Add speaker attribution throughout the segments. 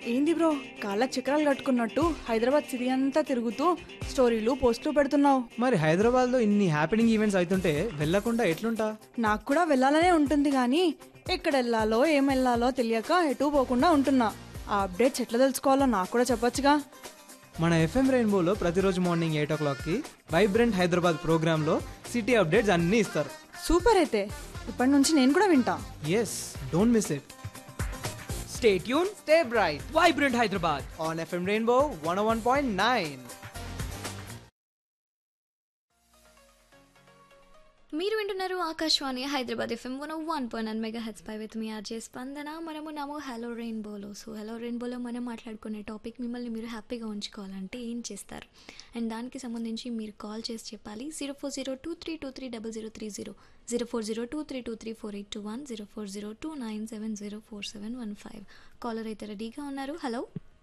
Speaker 1: ఏంది బ్రో కాళ్ళకి చక్రాలు కట్టుకున్నట్టు హైదరాబాద్ సిటీ అంతా తిరుగుతూ స్టోరీలు పోస్టులు పెడుతున్నావు
Speaker 2: మరి హైదరాబాద్లో ఇన్ని హ్యాపెనింగ్ ఈవెంట్స్ అవుతుంటే వెళ్ళకుండా ఎట్లుంటా
Speaker 1: నాకు కూడా వెళ్ళాలనే ఉంటుంది కానీ ఎక్కడ వెళ్ళాలో ఏం వెళ్ళాలో తెలియక ఎటు పోకుండా ఉంటున్నా ఆ అప్డేట్స్ ఎట్లా తెలుసుకోవాలో నాకు కూడా చెప్పొచ్చుగా
Speaker 2: మన ఎఫ్ఎం రెయిన్బోలో ప్రతిరోజు మార్నింగ్ ఎయిట్ ఓ క్లాక్కి వైబ్రెంట్ హైదరాబాద్ ప్రోగ్రాంలో సిటీ అప్డేట్స్ అన్నీ ఇస్తారు
Speaker 1: సూపర్ అయితే ఇప్పటి నుంచి నేను కూడా వింటా
Speaker 2: yes don't miss it stay tune stay bright
Speaker 3: vibrant Hyderabad
Speaker 2: on FM Rainbow one one point nine
Speaker 4: మీరు వింటున్నారు Akashvani Hyderabad FM one one point nine mega హెచ్ పై విత్ మీ ఆర్జే స్పందన మనము నామో హలో రెయిన్బోలో సో హలో రెయిన్బోలో మనం మాట్లాడుకునే టాపిక్ మిమ్మల్ని మీరు హ్యాపీగా ఉంచుకోవాలంటే ఏం చేస్తారు అండ్ దానికి సంబంధించి మీరు కాల్ చేసి చెప్పాలి zero four zero two three two three double zero three zero zero four zero two three two three four eight two one zero four zero two nine seven zero four seven one five caller అయితే రెడీగా ఉన్నారు hello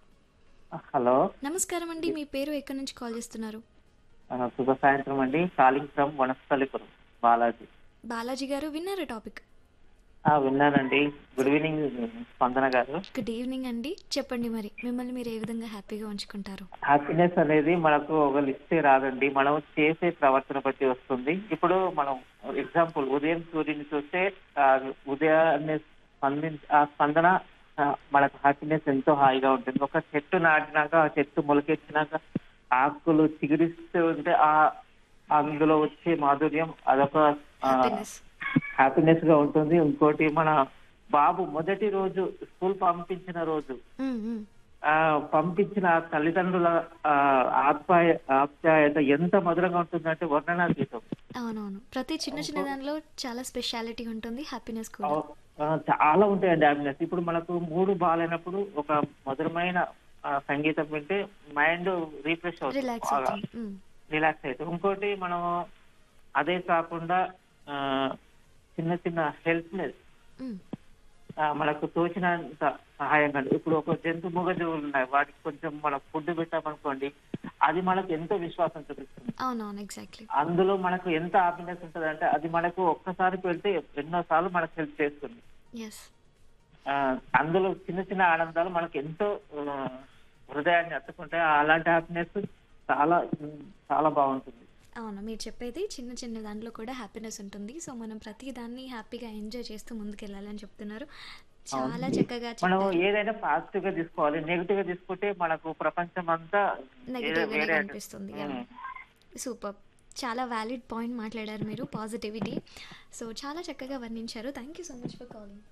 Speaker 5: hello
Speaker 4: నమస్కారం అండి మీ పేరు ఎక్కడి నుంచి call చేస్తున్నారు
Speaker 5: ఆ, శుభ సాయంత్రం అండి కాలింగ్ ఫ్రమ్ వనస్థలిపురం బాలాజీ
Speaker 4: బాలాజీ గారు విన్నారా టాపిక్
Speaker 5: ఆ, విన్నానండి గుడ్ ఈవినింగ్ స్పందన గారు
Speaker 4: గుడ్ ఈవినింగ్ అండి చెప్పండి మరి మిమ్మల్ని మీరు ఏ విధంగా హ్యాపీగా ఉంచుకుంటారు
Speaker 5: హ్యాపీనెస్ అనేది మనకు ఒక లిస్టే రాదండి మనం చేసే ప్రవర్తన బట్టి వస్తుంది ఇప్పుడు మనం ఎగ్జాంపుల్ ఉదయం సూర్యుని చూస్తే ఆ ఉదయాన్నే స్పందించ ఆ స్పందన ఆ, మనకు హ్యాపీనెస్ ఎంతో హాయిగా ఉంటుంది ఒక చెట్టు నాటినాక ఆ చెట్టు మొలకెత్తినాక ఆకులు చిగురిస్తూ ఉంటే ఆ అందులో వచ్చే మాధుర్యం అదొక ఆ,
Speaker 4: హ్యాపీనెస్
Speaker 5: హ్యాపీనెస్ గా ఉంటుంది ఇంకోటి మన బాబు మొదటి రోజు స్కూల్ పంపించిన రోజు ఆ పంపించిన ఆ తల్లిదండ్రుల ఆ, ఆప్యాయ ఆప్యాయత ఎంత మధురంగా ఉంటుందంటే వర్ణనాతీతం
Speaker 4: అవునవును ప్రతి చిన్న చిన్న దానిలో చాలా స్పెషాలిటీ ఉంటుంది హ్యాపీనెస్ కూడా
Speaker 5: ఆ, చాలా ఉంటాయండి హ్యాపీనెస్ ఇప్పుడు మనకు మూడు బాగాలేనప్పుడు ఒక మధురమైన ఆ, సంగీతం వింటే మైండ్ రీఫ్రెష్
Speaker 4: రిలాక్స్
Speaker 5: అవుతుంది
Speaker 4: అవుతుంది మ్మ్.
Speaker 5: రిలాక్స్ అవుతుంది ఇంకోటి మనం అదే కాకుండా ఆ, చిన్న చిన్న హెల్ప్నెస్
Speaker 4: మ్మ్.
Speaker 5: ఆ, మనకు తోచినంత సహాయంగా ఇప్పుడు ఒక జంతు మూగజీవులు ఉన్నాయి వాటికి కొంచెం మనం ఫుడ్ పెట్టామనుకోండి అది మనకు ఎంతో విశ్వాసం చూపిస్తుంది
Speaker 4: అవునవును ఎగ్జాక్ట్లీ
Speaker 5: అందులో మనకు ఎంత హ్యాపీనెస్ ఉంటుంది అంటే అది మనకు ఒక్కసారికి వెళ్తే ఎన్నో సార్లు మనకు హెల్ప్ చేస్తుంది
Speaker 4: ఎస్
Speaker 5: ఆ, అందులో చిన్న చిన్న ఆనందాలు మనకు ఎంతో ఆ, హృదయాన్ని అత్తుకుంటాయి అలాంటి హ్యాపీనెస్ చాలా చాలా బాగుంటుంది
Speaker 4: అవును మీరు చెప్పేది చిన్న చిన్న దాంట్లో కూడా హ్యాపీనెస్ ఉంటుంది సో మనం ప్రతి దాన్ని హ్యాపీగా ఎంజాయ్ చేస్తూ ముందుకెళ్ళాలని చెప్తున్నారు చాలా చక్కగా
Speaker 5: మనం
Speaker 4: చెప్పారు
Speaker 5: ఏదైనా పాజిటివ్ గా తీసుకోవాలి నెగిటివ్ గా తీసుకుంటే మనకు ప్రపంచం అంతా
Speaker 4: నెగిటివ్ గానే
Speaker 5: వేరే
Speaker 4: కనిపిస్తుంది
Speaker 5: ఉమ్.
Speaker 4: సూపర్ చాలా వ్యాలిడ్ పాయింట్ మాట్లాడారు మీరు పాజిటివిటీ సో చాలా చక్కగా వర్ణించారు thank you so much for calling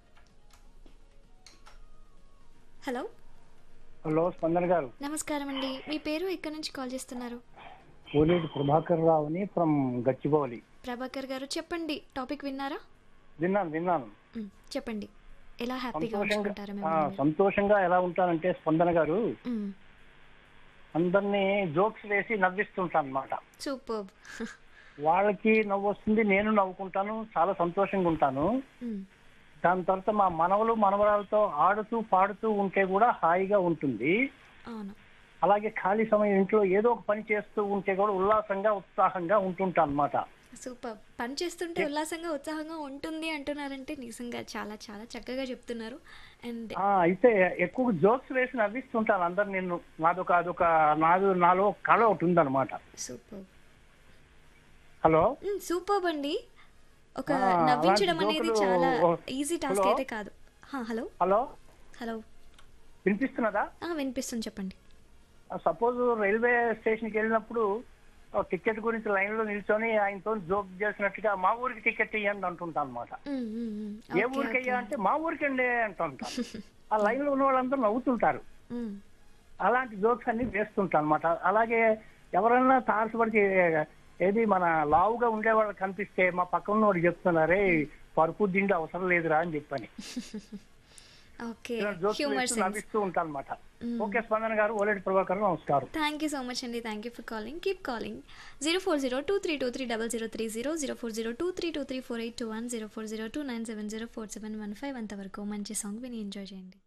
Speaker 4: hello
Speaker 6: hello Spandana garu
Speaker 4: నమస్కారం అండి మీ పేరు ఎక్కడి నుంచి కాల్ చేస్తున్నారు
Speaker 6: పోలేటి ప్రభాకర్ రావుని ఫ్రమ్ గచ్చిబౌలి
Speaker 4: ప్రభాకర్ గారు చెప్పండి టాపిక్ విన్నారా
Speaker 6: విన్నాను విన్నాను
Speaker 4: మ్, చెప్పండి ఎలా హ్యాపీగా
Speaker 6: సంతోషంగా
Speaker 4: ఉంచుకుంటారు
Speaker 6: ఆ,
Speaker 4: మిమ్మల్ని మీరు?
Speaker 6: సంతోషంగా ఎలా ఉంటానంటే స్పందన గారు
Speaker 4: మ్,
Speaker 6: అందరినీ జోక్స్ వేసి నవ్విస్తుంటాను అనమాట
Speaker 4: సూపర్బ్
Speaker 6: వాళ్ళకి నవ్వు వస్తుంది నేను నవ్వుకుంటాను చాలా సంతోషంగా ఉంటాను
Speaker 4: మ్,
Speaker 6: దాని తర్వాత మా మనవలు మనవరాలతో ఆడుతూ పాడుతూ ఉంటే కూడా హాయిగా ఉంటుంది
Speaker 4: అవును
Speaker 6: అలాగే ఖాళీ సమయం ఇంట్లో ఏదో ఒక పని చేస్తూ ఉంటే కూడా ఉల్లాసంగా ఉత్సాహంగా ఉంటుంటాను అనమాట
Speaker 4: సూపర్ పని చేస్తుంటే ఉల్లాసంగా ఉత్సాహంగా ఉంటుంది అంటున్నారంటే నిజంగా చాలా చాలా చక్కగా చెప్తున్నారు అండ్
Speaker 6: అయితే ఎక్కువ జోక్స్ వేసి నవ్విస్తుంటాను అందరు నిన్ను నాదొక అదొక నాది నాలో కళ ఒకటి ఉందన్నమాట
Speaker 4: సూపర్
Speaker 6: హలో
Speaker 4: సూపర్ అండి ఒక
Speaker 6: ఆ,
Speaker 4: నవ్వించడం
Speaker 6: అలాంటి
Speaker 4: అనేది
Speaker 6: జోకులు-
Speaker 4: చాలా ఈజీ టాస్క్
Speaker 6: హలో?
Speaker 4: అయితే కాదు హా, హలో
Speaker 6: హలో
Speaker 4: హలో
Speaker 6: వినిపిస్తున్నదా
Speaker 4: ఆ, వినిపిస్తుంది చెప్పండి
Speaker 6: సపోజ్ రైల్వే స్టేషన్కి వెళ్ళినప్పుడు ఆ టికెట్ గురించి లైన్ లో నిల్చొని ఆయనతో జోక్ చేసినట్టుగా మా ఊరికి టికెట్ ఇవ్వండి అంటుంటా అనమాట
Speaker 4: మ్, మ్, మ్.
Speaker 6: ఏ
Speaker 4: ఓకే,
Speaker 6: ఊరికి అయ్యా
Speaker 4: ఓకే.
Speaker 6: అంటే మా ఊరికి అండి అంటుంటా ఆ లైన్ లో ఉన్న వాళ్ళందరూ నవ్వుతుంటారు
Speaker 4: మ్,
Speaker 6: అలాంటి జోక్స్ అన్ని వేస్తుంటా అనమాట అలాగే ఎవరైనా తారసపడిచి ఏది మన లావుగా ఉండేవాళ్ళు కనిపిస్తే మా పక్కన వాడు చెప్తున్నారే పరుపు దిండి అవసరం లేదురా అని చెప్పని
Speaker 4: ఓకే
Speaker 6: ఇలాంటి జోక్స్
Speaker 4: హ్యూమర్
Speaker 6: వేస్తూ
Speaker 4: సెన్స్
Speaker 6: నవ్విస్తూ ఉంటాను అనమాట ఓకే స్పందన గారు ఓలేటి ప్రభాకర్ నమస్కారం
Speaker 4: థ్యాంక్ యూ సో మచ్ అండి thank you for calling keep calling zero four zero two three two three double zero three zero zero four zero two three two three four eight two one zero four zero two nine seven zero four seven one five అంతవరకు మంచి song విని enjoy చేయండి